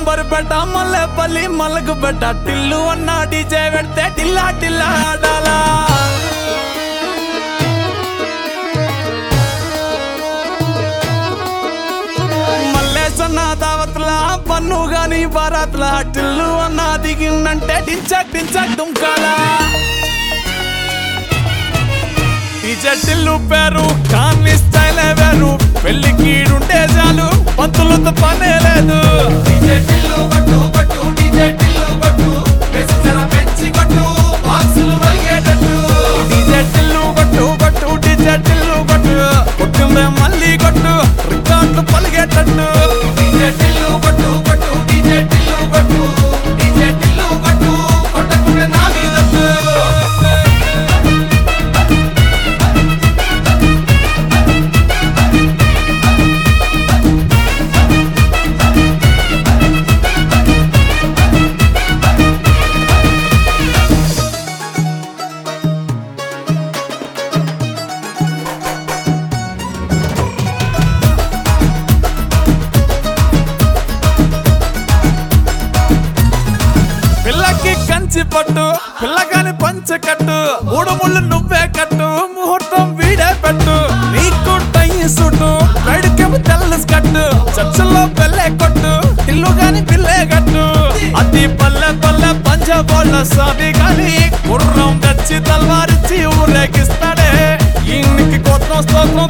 amber పెట్ట మల్లెపల్లి మల్లకు పెట్ట టిల్లు అన్న డీజే పెడితే టిల్లా టిల్లా ఆడాలా మల్లేసన్న దావత్ల పన్ను గాని బారాత్ల టిల్లు అన్న దిగిందంటే డించక్ డించక్ డుంకాలా డీజే టిల్లు పేరు కాన్ని స్టైల్ వేరు పెళ్లి కీడుంటే చాలు పంతులతో పనే లేదు డీజే టిల్లు కొట్టు కొట్టు డీజే టిల్లు కొట్టు పెంచర పెంచి కొట్టు బాక్సులు వలిగేటట్టు డీజే టిల్లు కొట్టు కొట్టు డీజే టిల్లు కొట్టు కొట్టుందే మళ్ళీ కొట్టు రికార్డులు పలిగేటట్టు డీజే టిల్లు కొట్టు కొట్టు డీజే టిల్లు కొట్టు డీజే టిల్లు కొట్టు కొట్టకుంటే నా మీదట్టు పిల్లకి కంచి పట్టు పిల్లగాని పంచ కట్టు మూడు ముళ్ళు నువ్వే కట్టు ముహూర్తం వీడే పెట్టు నీకు టై సుట్టు బయటకేమో తెల్ల కట్టు చర్చల్లో పెళ్ళే కొట్టు ఇల్లు గాని పిల్లే కట్టు అతి పల్లె పల్లె పంచబోళ్ళ సామి గాని గుర్రం తెచ్చి తల్వారిచ్చి ఊరేగిస్తాడే ఈయనకి కొత్త స్తోత్రం